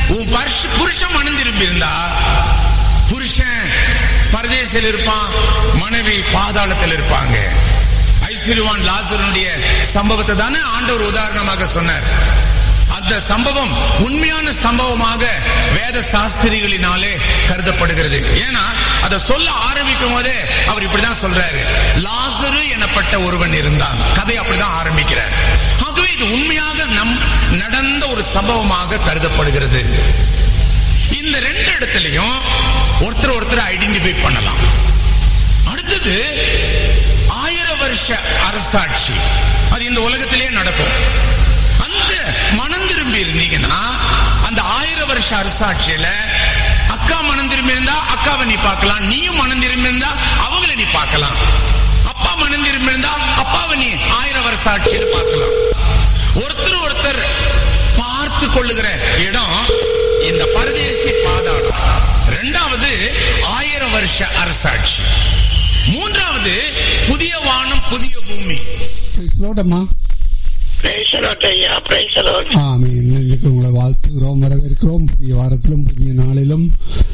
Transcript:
உன் பர்ஷ- புருஷன் மனம் திரும்பி இருந்தா புருஷன் பரதேசில் இருப்பான் மனைவி பாதாளத்தில் இருப்பாங்க ஐஸ்வர்யவான் லாசருடைய சம்பவத்தை தானே ஆண்டவர் உதாரணமாக சொன்னார் அந்த சம்பவம் உண்மையான சம்பவமாக வேத சாஸ்திரிகளினாலே கருதப்படுகிறது ஏன்னா அதை சொல்ல ஆரம்பிக்கும் போதே அவர் இப்படிதான் சொல்றாரு லாசரு எனப்பட்ட ஒருவன் இருந்தான் கதை அப்படிதான் ஆரம்பிக்கிறார் ஆகவே இது உண்மையாக நம் நடந்த ஒரு சம்பவமாக கருதப்படுகிறது இந்த ரெண்டு இடத்துலயும் ஒருத்தர் ஒருத்தர் ஐடென்டிஃபை பண்ணலாம் அடுத்தது ஆயிரம் வருஷ அரசாட்சி அது இந்த உலகத்திலேயே நடக்கும் அந்த மனம் திரும்பி இருந்தீங்கன்னா அந்த ஆயிரம் வருஷ அரசாட்சியில அக்கா மனம் திரும்பி இருந்தா அக்காவை நீ பார்க்கலாம் நீயும் மனம் திரும்பி இருந்தா அவங்கள நீ பார்க்கலாம் அப்பா மனம் திரும்பி இருந்தா அப்பாவை நீ ஆயிரம் வருஷ ஆட்சியில பார்க்கலாம் ஒருத்தர் ஒருத்தர் பார்த்து கொள்ளுகிற இடம் இந்த பரதேசி பாதாளம் இரண்டாவது ஆயிரம் வருஷ அரசாட்சி மூன்றாவது புதிய வானம் புதிய பூமி Praise Lord, அம்மா பிரைஸ் ஐயா பிரைஸ் ஆமீன் இன்றைக்கு உங்களை வாழ்த்துகிறோம் வரவேற்கிறோம் புதிய வாரத்திலும் புதிய நாளிலும்